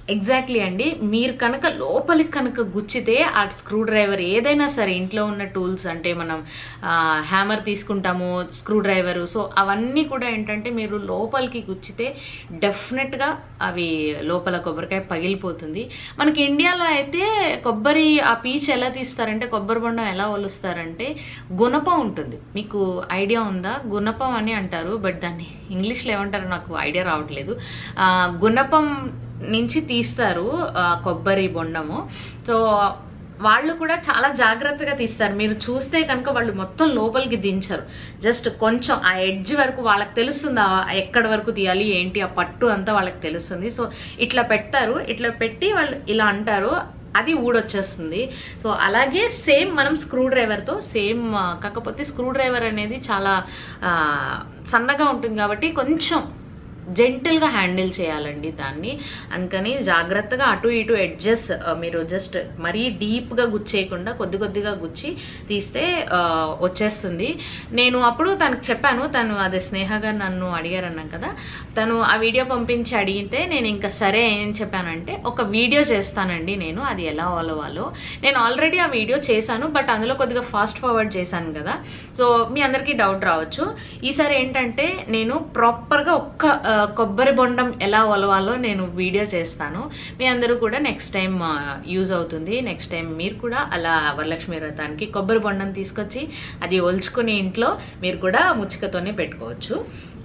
ఎగ్జాక్ట్లీ అండి మీరు కనుక లోపలికి కనుక గుచ్చితే ఆ స్క్రూ డ్రైవర్ ఏదైనా సరే ఇంట్లో ఉన్న టూల్స్ అంటే మనం హ్యామర్ తీసుకుంటాము స్క్రూ డ్రైవరు సో అవన్నీ కూడా ఏంటంటే మీరు లోపలికి గుచ్చితే డెఫినెట్గా అవి లోపల కొబ్బరికాయ పగిలిపోతుంది మనకి ఇండియాలో అయితే కొబ్బరి ఆ పీచ్ ఎలా తీస్తారంటే కొబ్బరి బొండం ఎలా ఒలుస్తారంటే గుణపం ఉంటుంది మీకు ఐడియా ఉందా గుణపం అని అంటారు బట్ దాన్ని ఇంగ్లీష్లో ఏమంటారో నాకు ఐడియా రావట్లేదు ఆ, గుణపం నుంచి తీస్తారు ఆ, కొబ్బరి బొండము సో వాళ్ళు కూడా చాలా జాగ్రత్తగా తీస్తారు మీరు చూస్తే కనుక వాళ్ళు మొత్తం లోపలికి దించరు జస్ట్ కొంచెం ఆ ఎడ్జ్ వరకు వాళ్ళకి తెలుస్తుంది ఆ ఎక్కడి వరకు తీయాలి ఏంటి ఆ పట్టు అంతా వాళ్ళకి తెలుస్తుంది సో ఇట్లా పెడతారు ఇట్లా పెట్టి వాళ్ళు ఇలా అంటారు అది ఊడొచ్చేస్తుంది సో అలాగే సేమ్ మనం స్క్రూ డ్రైవర్తో సేమ్ కాకపోతే స్క్రూ డ్రైవర్ అనేది చాలా ఆ, సన్నగా ఉంటుంది కాబట్టి కొంచెం జెంటిల్గా హ్యాండిల్ చేయాలండి దాన్ని అందుకని జాగ్రత్తగా అటు ఇటు ఎడ్జెస్ మీరు జస్ట్ మరీ డీప్గా గుచ్చేయకుండా కొద్ది కొద్దిగా గుచ్చి తీస్తే ఆ, వచ్చేస్తుంది నేను అప్పుడు తనకు చెప్పాను తను అదే స్నేహగా నన్ను అడిగారన్నాం కదా తను ఆ వీడియో పంపించి అడిగితే నేను ఇంకా సరే ఏం చెప్పానంటే ఒక వీడియో చేస్తానండి నేను అది ఎలా అవ్వాలో నేను ఆల్రెడీ ఆ వీడియో చేశాను బట్ అందులో కొద్దిగా ఫాస్ట్ ఫార్వర్డ్ చేశాను కదా సో మీ అందరికీ డౌట్ రావచ్చు ఈసారి ఏంటంటే నేను ప్రాపర్గా ఒక్క ఆ, కొబ్బరి బొండం ఎలా ఒలవాలో నేను వీడియో చేస్తాను మీ అందరూ కూడా నెక్స్ట్ టైం యూజ్ అవుతుంది నెక్స్ట్ టైం మీరు కూడా అలా వరలక్ష్మి వ్రతానికి కొబ్బరి బొండం తీసుకొచ్చి అది ఒల్చుకుని ఇంట్లో మీరు కూడా ముచ్చికతోనే పెట్టుకోవచ్చు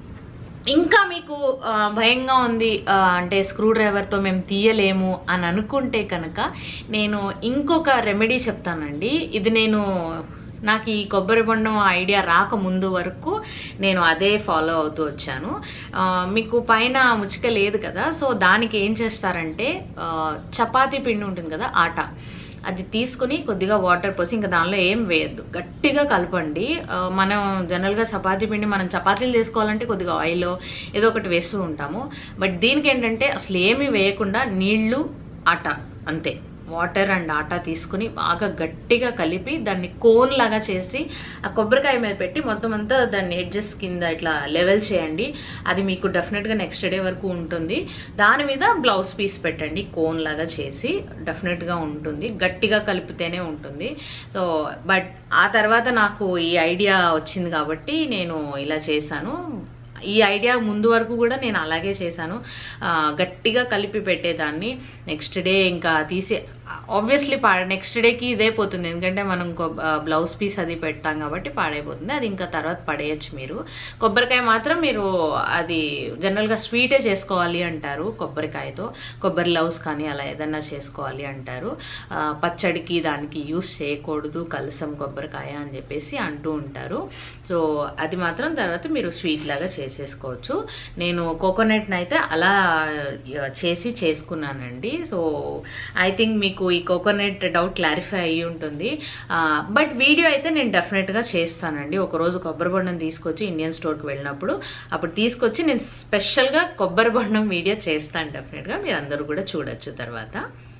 ఇంకా మీకు ఆ, భయంగా ఉంది ఆ, అంటే స్క్రూ డ్రైవర్తో మేము తీయలేము అని అనుకుంటే కనుక నేను ఇంకొక రెమెడీ చెప్తానండి ఇది నేను నాకు ఈ కొబ్బరి బొండం ఐడియా రాకముందు వరకు నేను అదే ఫాలో అవుతూ వచ్చాను ఆ, మీకు పైన ముచ్చిక లేదు కదా సో దానికి ఏం చేస్తారంటే ఆ, చపాతీ పిండి ఉంటుంది కదా ఆట అది తీసుకుని కొద్దిగా వాటర్ పోసి ఇంకా దానిలో ఏం వేయద్దు గట్టిగా కలపండి ఆ, మనం జనరల్గా చపాతీ పిండి మనం చపాతీలు చేసుకోవాలంటే కొద్దిగా ఆయిల్ ఏదో ఒకటి వేస్తూ ఉంటాము బట్ దీనికి ఏంటంటే అసలు ఏమీ వేయకుండా నీళ్లు ఆట అంతే వాటర్ అండ్ ఆటా తీసుకుని బాగా గట్టిగా కలిపి దాన్ని కోన్ లాగా చేసి ఆ కొబ్బరికాయ మీద పెట్టి మొత్తం అంతా దాన్ని ఎడ్జెస్ కింద ఇట్లా లెవెల్ చేయండి అది మీకు డెఫినెట్గా నెక్స్ట్ డే వరకు ఉంటుంది దాని మీద బ్లౌజ్ పీస్ పెట్టండి కోన్ లాగా చేసి డెఫినెట్గా ఉంటుంది గట్టిగా కలిపితేనే ఉంటుంది సో బట్ ఆ తర్వాత నాకు ఈ ఐడియా వచ్చింది కాబట్టి నేను ఇలా చేశాను ఈ ఐడియా ముందు వరకు కూడా నేను అలాగే చేశాను ఆ, గట్టిగా కలిపి పెట్టేదాన్ని నెక్స్ట్ డే ఇంకా తీసి ఆబ్వియస్లీ పా నెక్స్ట్ డేకి ఇదే పోతుంది ఎందుకంటే మనం బ్లౌజ్ పీస్ అది పెడతాం కాబట్టి పాడైపోతుంది అది ఇంకా తర్వాత పడేయచ్చు మీరు కొబ్బరికాయ మాత్రం మీరు అది జనరల్గా స్వీటే చేసుకోవాలి అంటారు కొబ్బరికాయతో కొబ్బరి లవ్స్ కానీ అలా ఏదన్నా చేసుకోవాలి అంటారు ఆ, పచ్చడికి దానికి యూస్ చేయకూడదు కలసం కొబ్బరికాయ అని చెప్పేసి అంటూ ఉంటారు సో అది మాత్రం తర్వాత మీరు స్వీట్ లాగా చేసేసుకోవచ్చు నేను కోకోనట్ని అయితే అలా ఆ, చేసి చేసుకున్నానండి సో ఐ థింక్ మీకు ఈ కోకోనట్ డౌట్ క్లారిఫై అయ్యి ఉంటుంది బట్ వీడియో అయితే నేను డెఫినెట్గా చేస్తానండి ఒకరోజు కొబ్బరి బొండం తీసుకొచ్చి ఇండియన్ స్టోర్కి వెళ్ళినప్పుడు అప్పుడు తీసుకొచ్చి నేను స్పెషల్గా కొబ్బరి బొండం వీడియో చేస్తాను డెఫినెట్గా మీరు అందరూ కూడా చూడొచ్చు తర్వాత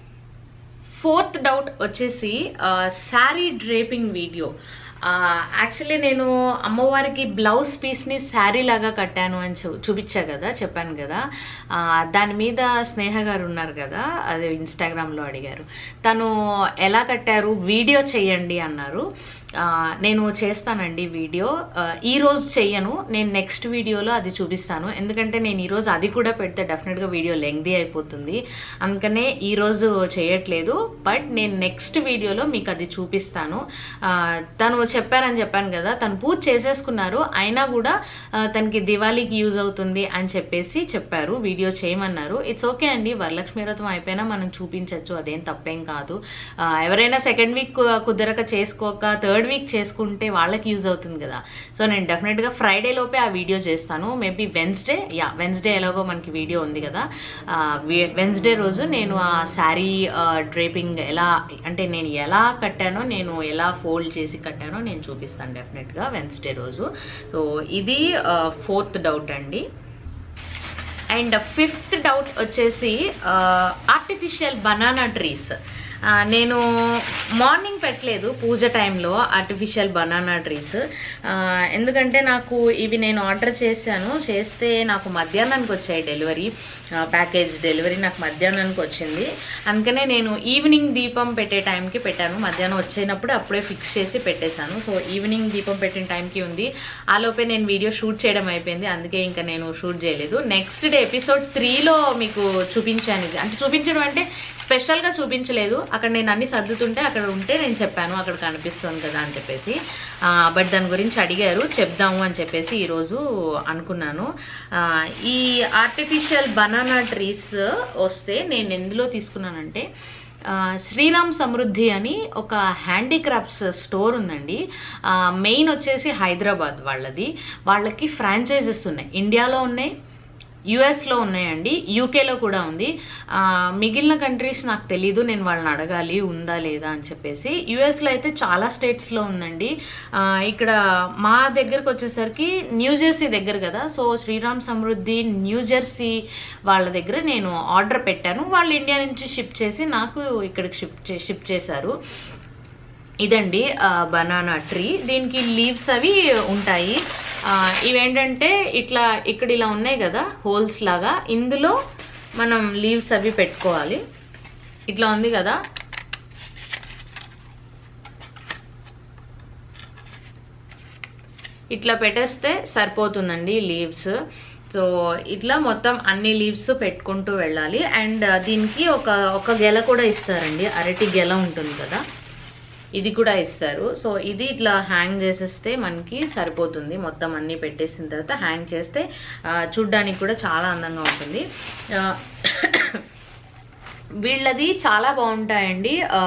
ఫోర్త్ డౌట్ వచ్చేసి శారీ డ్రేపింగ్ వీడియో యాక్చువల్లీ నేను అమ్మవారికి బ్లౌజ్ పీస్ని శారీ లాగా కట్టాను అని చూ చూపించా కదా చెప్పాను కదా ఆ, దాని మీద స్నేహ గారు ఉన్నారు కదా అదే ఇన్స్టాగ్రామ్లో అడిగారు తను ఎలా కట్టారు వీడియో చేయండి అన్నారు ఆ, నేను చేస్తానండి వీడియో ఆ, ఈ రోజు చెయ్యను నేను నెక్స్ట్ వీడియోలో అది చూపిస్తాను ఎందుకంటే నేను ఈరోజు అది కూడా పెడితే డెఫినెట్గా వీడియో లెంగ్దీ అయిపోతుంది అందుకనే ఈరోజు చేయట్లేదు బట్ నేను నెక్స్ట్ వీడియోలో మీకు అది చూపిస్తాను ఆ, తను చెప్పారని చెప్పాను కదా తను పూజ చేసేసుకున్నారు అయినా కూడా ఆ, తనకి దివాళీకి యూజ్ అవుతుంది అని చెప్పేసి చెప్పారు వీడియో చేయమన్నారు ఇట్స్ ఓకే అండి వరలక్ష్మి వ్రతం అయిపోయినా మనం చూపించవచ్చు అదేం తప్పేం కాదు ఆ, ఎవరైనా సెకండ్ వీక్ కుదరక చేసుకోక థర్డ్ వీక్ చేసుకుంటే వాళ్ళకి యూజ్ అవుతుంది కదా సో నేను డెఫినెట్గా ఫ్రైడే లోపే ఆ వీడియో చేస్తాను మేబీ వెన్స్డే యా వెన్స్డే ఎలాగో మనకి వీడియో ఉంది కదా వెన్స్డే రోజు నేను ఆ శారీ డ్రేపింగ్ ఎలా అంటే నేను ఎలా కట్టానో నేను ఎలా ఫోల్డ్ చేసి కట్టానో నేను చూపిస్తాను డెఫినెట్గా వెన్స్డే రోజు సో ఇది ఫోర్త్ డౌట్ అండి అండ్ ఫిఫ్త్ డౌట్ వచ్చేసి ఆర్టిఫిషియల్ బనానా ట్రీస్ ఆ, నేను మార్నింగ్ పెట్టలేదు పూజ టైంలో ఆర్టిఫిషియల్ బనానా ట్రీస్ ఎందుకంటే నాకు ఇవి నేను ఆర్డర్ చేశాను చేస్తే నాకు మధ్యాహ్నానికి వచ్చాయి డెలివరీ ప్యాకేజ్ డెలివరీ నాకు మధ్యాహ్నానికి వచ్చింది అందుకనే నేను ఈవినింగ్ దీపం పెట్టే టైంకి పెట్టాను మధ్యాహ్నం వచ్చేటప్పుడు అప్పుడే ఫిక్స్ చేసి పెట్టేశాను సో ఈవినింగ్ దీపం పెట్టిన టైంకి ఉంది ఆలోపే నేను వీడియో షూట్ చేయడం అయిపోయింది అందుకే ఇంకా నేను షూట్ చేయలేదు నెక్స్ట్ డే ఎపిసోడ్ త్రీలో మీకు చూపించాను ఇది అంటే చూపించడం అంటే స్పెషల్గా చూపించలేదు అక్కడ నేను అన్ని సర్దుతుంటే అక్కడ ఉంటే నేను చెప్పాను అక్కడ కనిపిస్తుంది కదా అని చెప్పేసి బట్ దాని గురించి అడిగారు చెప్దాము అని చెప్పేసి ఈరోజు అనుకున్నాను ఆ, ఈ ఆర్టిఫిషియల్ బనానా ట్రీస్ వస్తే నేను ఎందులో తీసుకున్నానంటే ఆ, శ్రీరామ్ సమృద్ధి అని ఒక హ్యాండీక్రాఫ్ట్స్ స్టోర్ ఉందండి ఆ, మెయిన్ వచ్చేసి హైదరాబాద్ వాళ్ళది వాళ్ళకి ఫ్రాంచైజెస్ ఉన్నాయి ఇండియాలో ఉన్నాయి యుఎస్లో ఉన్నాయండి యూకేలో కూడా ఉంది ఆ, మిగిలిన కంట్రీస్ నాకు తెలీదు నేను వాళ్ళని అడగాలి ఉందా లేదా అని చెప్పేసి యుఎస్లో అయితే చాలా స్టేట్స్లో ఉందండి ఆ, ఇక్కడ మా దగ్గరకు వచ్చేసరికి న్యూ జెర్సీ దగ్గర కదా so Sriram Samruddhi New Jersey వాళ్ళ దగ్గర నేను ఆర్డర్ పెట్టాను వాళ్ళు ఇండియా నుంచి షిప్ చేసి నాకు ఇక్కడికి షిప్ చే షిప్ చేశారు ఇదండి బనానా ట్రీ దీనికి లీవ్స్ అవి ఉంటాయి ఆ, ఇవేంటంటే ఇట్లా ఇక్కడ ఇలా ఉన్నాయి కదా హోల్స్ లాగా ఇందులో మనం లీవ్స్ అవి పెట్టుకోవాలి ఇట్లా ఉంది కదా ఇట్లా పెట్టేస్తే సరిపోతుందండి లీవ్స్ సో ఇట్లా మొత్తం అన్ని లీవ్స్ పెట్టుకుంటూ వెళ్ళాలి అండ్ దీనికి ఒక ఒక గెల కూడా ఇస్తారండి అరటి గెల ఉంటుంది కదా ఇది కూడా ఇస్తారు సో ఇది ఇట్లా హ్యాంగ్ చేసేస్తే మనకి సరిపోతుంది మొత్తం అన్నీ పెట్టేసిన తర్వాత హ్యాంగ్ చేస్తే ఆ, చూడ్డానికి కూడా చాలా అందంగా ఉంటుంది ఆ, వీళ్ళది చాలా బాగుంటాయండి ఆ,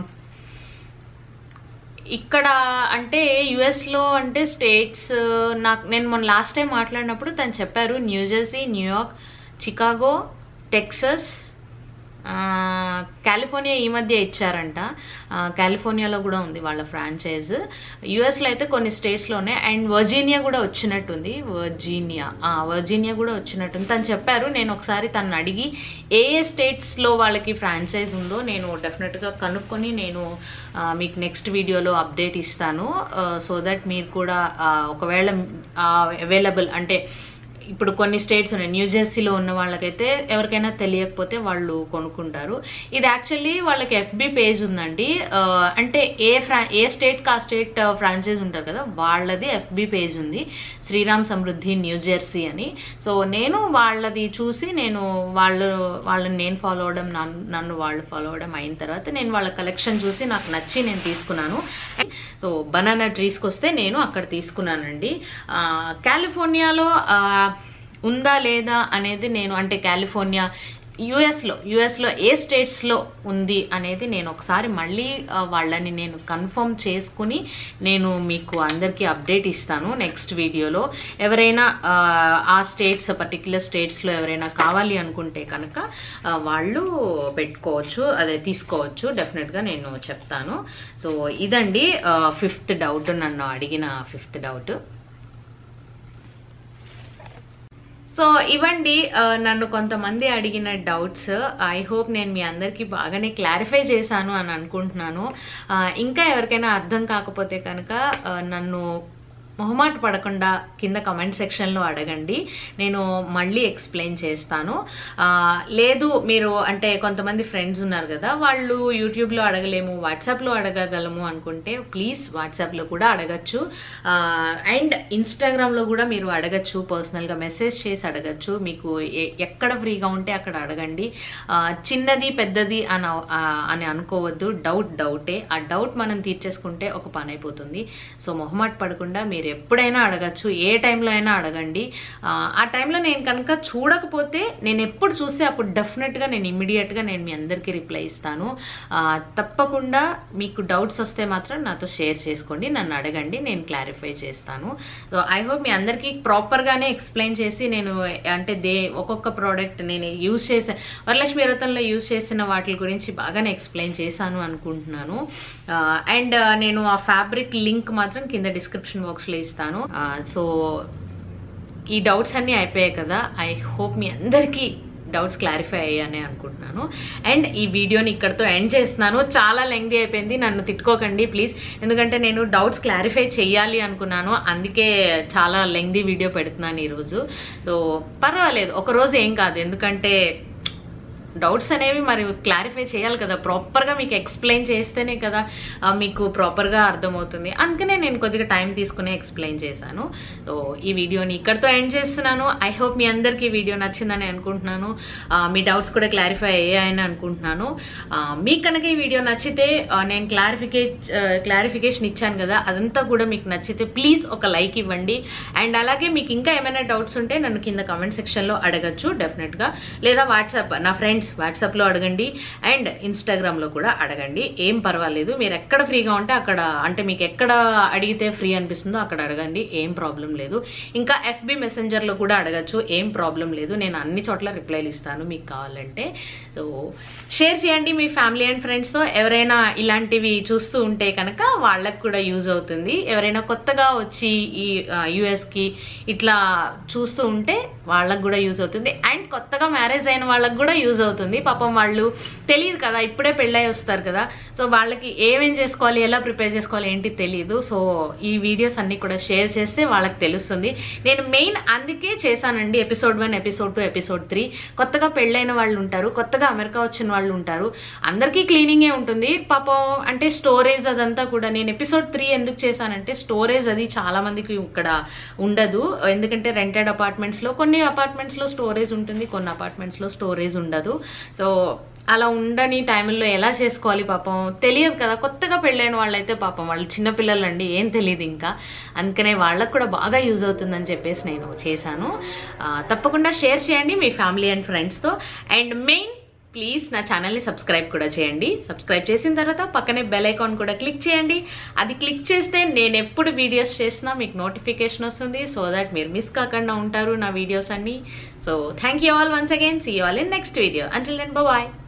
ఇక్కడ అంటే యుఎస్లో అంటే స్టేట్స్ నాకు నేను మొన్న లాస్ట్ టైం మాట్లాడినప్పుడు తను చెప్పారు న్యూజెర్సీ న్యూయార్క్ చికాగో టెక్సస్ ఆ, కాలిఫోర్నియా ఈ మధ్య ఇచ్చారంట ఆ, కాలిఫోర్నియాలో కూడా ఉంది వాళ్ళ ఫ్రాంచైజ్ యుఎస్లో అయితే కొన్ని స్టేట్స్లో ఉన్నాయి అండ్ వర్జీనియా కూడా వచ్చినట్టుంది వర్జీనియా ఆ, వర్జీనియా కూడా వచ్చినట్టుంది తను చెప్పారు నేను ఒకసారి తను అడిగి ఏ ఏ స్టేట్స్లో వాళ్ళకి ఫ్రాంచైజ్ ఉందో నేను డెఫినెట్గా కనుక్కొని నేను ఆ, మీకు నెక్స్ట్ వీడియోలో అప్డేట్ ఇస్తాను సో దట్ మీరు కూడా ఆ, ఒకవేళ అవైలబుల్ అంటే ఇప్పుడు కొన్ని స్టేట్స్ ఉన్నాయి న్యూ జెర్సీలో ఉన్న వాళ్ళకైతే ఎవరికైనా తెలియకపోతే వాళ్ళు కొనుక్కుంటారు ఇది యాక్చువల్లీ వాళ్ళకి ఎఫ్బి పేజ్ ఉందండి ఆ, అంటే ఏ ఫ్రా ఏ స్టేట్కి ఆ స్టేట్ ఫ్రాంచైజ్ ఉంటారు కదా వాళ్ళది ఎఫ్బి పేజ్ ఉంది శ్రీరామ్ సమృద్ధి న్యూ జెర్సీ అని సో నేను వాళ్ళది చూసి నేను వాళ్ళు వాళ్ళని నేను ఫాలో అవడం నన్ను నన్ను వాళ్ళు ఫాలో అవడం అయిన తర్వాత నేను వాళ్ళ కలెక్షన్ చూసి నాకు నచ్చి నేను తీసుకున్నాను సో బనానా ట్రీస్కి వస్తే నేను అక్కడ తీసుకున్నానండి ఆ, కాలిఫోర్నియాలో ఆ, ఉందా లేదా అనేది నేను అంటే కాలిఫోర్నియా యుఎస్లో యుఎస్లో ఏ స్టేట్స్లో ఉంది అనేది నేను ఒకసారి మళ్ళీ ఆ, వాళ్ళని నేను కన్ఫర్మ్ చేసుకుని నేను మీకు అందరికీ అప్డేట్ ఇస్తాను నెక్స్ట్ వీడియోలో ఎవరైనా ఆ, ఆ స్టేట్స్ పర్టిక్యులర్ స్టేట్స్లో ఎవరైనా కావాలి అనుకుంటే కనుక ఆ, వాళ్ళు పెట్టుకోవచ్చు అదే తీసుకోవచ్చు డెఫినెట్గా నేను చెప్తాను సో ఇదండి ఫిఫ్త్ డౌట్ నన్ను అడిగిన ఫిఫ్త్ డౌట్ సో ఇవండి ఆ, నన్ను కొంతమంది అడిగిన డౌట్స్ ఐ హోప్ నేను మీ అందరికీ బాగానే క్లారిఫై చేశాను అని అనుకుంటున్నాను ఆ, ఇంకా ఎవరికైనా అర్థం కాకపోతే కనుక ఆ, నన్ను మొహమాట పడకుండా కింద కమెంట్ సెక్షన్లో అడగండి నేను మళ్ళీ ఎక్స్ప్లెయిన్ చేస్తాను ఆ, లేదు మీరు అంటే కొంతమంది ఫ్రెండ్స్ ఉన్నారు కదా వాళ్ళు యూట్యూబ్లో అడగలేము వాట్సాప్లో అడగగలము అనుకుంటే ప్లీజ్ వాట్సాప్లో కూడా అడగచ్చు అండ్ ఇన్స్టాగ్రామ్లో కూడా మీరు అడగచ్చు పర్సనల్గా మెసేజ్ చేసి అడగచ్చు మీకు ఎ- ఎక్కడ ఫ్రీగా ఉంటే అక్కడ అడగండి ఆ, చిన్నది పెద్దది అని అవ- ఆ, అని అనుకోవద్దు డౌట్ డౌటే ఆ డౌట్ మనం తీర్చేసుకుంటే ఒక పని అయిపోతుంది సో మొహమాట పడకుండా మీరు ఎప్పుడైనా అడగచ్చు ఏ టైంలో అయినా అడగండి ఆ, ఆ టైంలో నేను కనుక చూడకపోతే నేను ఎప్పుడు చూస్తే అప్పుడు డెఫినెట్గా నేను ఇమ్మీడియట్గా నేను మీ అందరికీ రిప్లై ఇస్తాను ఆ, తప్పకుండా మీకు డౌట్స్ వస్తే మాత్రం నాతో షేర్ చేసుకోండి నన్ను అడగండి నేను క్లారిఫై చేస్తాను సో ఐ హోప్ మీ అందరికీ ప్రాపర్గానే ఎక్స్ప్లెయిన్ చేసి నేను అంటే దే ఒక్కొక్క ప్రోడక్ట్ నేను యూజ్ చేసే వరలక్ష్మి వ్రతంలో యూజ్ చేసిన వాటి గురించి బాగానే ఎక్స్ప్లెయిన్ చేశాను అనుకుంటున్నాను అండ్ నేను ఆ ఫ్యాబ్రిక్ లింక్ మాత్రం కింద డిస్క్రిప్షన్ బాక్స్లో ఇస్తాను సో ఈ డౌట్స్ అన్నీ అయిపోయాయి కదా ఐ హోప్ మీ అందరికీ డౌట్స్ క్లారిఫై అయ్యానే అనుకుంటున్నాను అండ్ ఈ వీడియోని ఇక్కడతో ఎండ్ చేస్తున్నాను చాలా లెంగ్దీ అయిపోయింది నన్ను తిట్టుకోకండి ప్లీజ్ ఎందుకంటే నేను డౌట్స్ క్లారిఫై చేయాలి అనుకున్నాను అందుకే చాలా లెంగ్దీ వీడియో పెడుతున్నాను ఈరోజు సో పర్వాలేదు ఒక రోజు ఏం కాదు ఎందుకంటే డౌట్స్ అనేవి మరి క్లారిఫై చేయాలి కదా ప్రాపర్గా మీకు ఎక్స్ప్లెయిన్ చేస్తేనే కదా ఆ, మీకు ప్రాపర్గా అర్థమవుతుంది అందుకనే నేను కొద్దిగా టైం తీసుకుని ఎక్స్ప్లెయిన్ చేశాను సో ఈ వీడియోని ఇక్కడితో ఎండ్ చేస్తున్నాను ఐ హోప్ మీ అందరికీ ఈ వీడియో నచ్చిందని అనుకుంటున్నాను ఆ, మీ డౌట్స్ కూడా క్లారిఫై అయ్యాయని అనుకుంటున్నాను ఆ, మీకు కనుక ఈ వీడియో నచ్చితే ఆ, నేను క్లారిఫికే క్లారిఫికేషన్ ఇచ్చాను కదా అదంతా కూడా మీకు నచ్చితే ప్లీజ్ ఒక లైక్ ఇవ్వండి అండ్ అలాగే మీకు ఇంకా ఏమైనా డౌట్స్ ఉంటే నన్ను కింద కమెంట్ సెక్షన్లో అడగచ్చు డెఫినెట్గా లేదా వాట్సాప్ నా ఫ్రెండ్స్ వాట్సాప్లో అడగండి అండ్ ఇన్స్టాగ్రామ్లో కూడా అడగండి ఏం పర్వాలేదు మీరు ఎక్కడ ఫ్రీగా ఉంటే అక్కడ అంటే మీకు ఎక్కడ అడిగితే ఫ్రీ అనిపిస్తుందో అక్కడ అడగండి ఏం ప్రాబ్లం లేదు ఇంకా ఎఫ్బి మెసెంజర్లో కూడా అడగచ్చు ఏం ప్రాబ్లం లేదు నేను అన్ని చోట్ల రిప్లైలు ఇస్తాను మీకు కావాలంటే సో షేర్ చేయండి మీ ఫ్యామిలీ అండ్ ఫ్రెండ్స్తో ఎవరైనా ఇలాంటివి చూస్తూ ఉంటే కనుక వాళ్ళకు కూడా యూజ్ అవుతుంది ఎవరైనా కొత్తగా వచ్చి ఈ యుఎస్కి ఇట్లా చూస్తూ ఉంటే వాళ్ళకు కూడా యూజ్ అవుతుంది అండ్ కొత్తగా మ్యారేజ్ అయిన వాళ్ళకి కూడా యూజ్ అవుతుంది పాపం వాళ్ళు తెలియదు కదా ఇప్పుడే పెళ్ళై వస్తారు కదా సో వాళ్ళకి ఏమేం చేసుకోవాలి ఎలా ప్రిపేర్ చేసుకోవాలి ఏంటి తెలియదు సో ఈ వీడియోస్ అన్ని కూడా షేర్ చేస్తే వాళ్ళకి తెలుస్తుంది నేను మెయిన్ అందుకే చేశానండి episode one episode two episode three కొత్తగా పెళ్ళైన వాళ్ళు ఉంటారు కొత్తగా అమెరికా వచ్చిన వాళ్ళు ఉంటారు అందరికీ క్లీనింగే ఉంటుంది పాపం అంటే స్టోరేజ్ అదంతా కూడా నేను ఎపిసోడ్ త్రీ ఎందుకు చేశానంటే స్టోరేజ్ అది చాలా మందికి ఇక్కడ ఉండదు ఎందుకంటే రెంటెడ్ అపార్ట్మెంట్స్లో కొన్ని అపార్ట్మెంట్స్లో స్టోరేజ్ ఉంటుంది కొన్ని అపార్ట్మెంట్స్లో స్టోరేజ్ ఉండదు సో అలా ఉండని టైంలో ఎలా చేసుకోవాలి పాపం తెలియదు కదా కొత్తగా పెళ్ళైన వాళ్ళైతే పాపం వాళ్ళు చిన్నపిల్లలండి ఏం తెలియదు ఇంకా అందుకనే వాళ్ళకు కూడా బాగా యూజ్ అవుతుందని చెప్పేసి నేను చేశాను ఆ, తప్పకుండా షేర్ చేయండి మీ ఫ్యామిలీ అండ్ ఫ్రెండ్స్తో అండ్ మెయిన్ ప్లీజ్ నా ఛానల్ని సబ్స్క్రైబ్ కూడా చేయండి సబ్స్క్రైబ్ చేసిన తర్వాత పక్కనే బెల్ ఐకాన్ కూడా క్లిక్ చేయండి అది క్లిక్ చేస్తే నేను ఎప్పుడు వీడియోస్ చేసినా మీకు నోటిఫికేషన్ వస్తుంది సో దట్ మీరు మిస్ కాకుండా ఉంటారు నా వీడియోస్ అన్ని so thank you all once again see you all in next video until then bye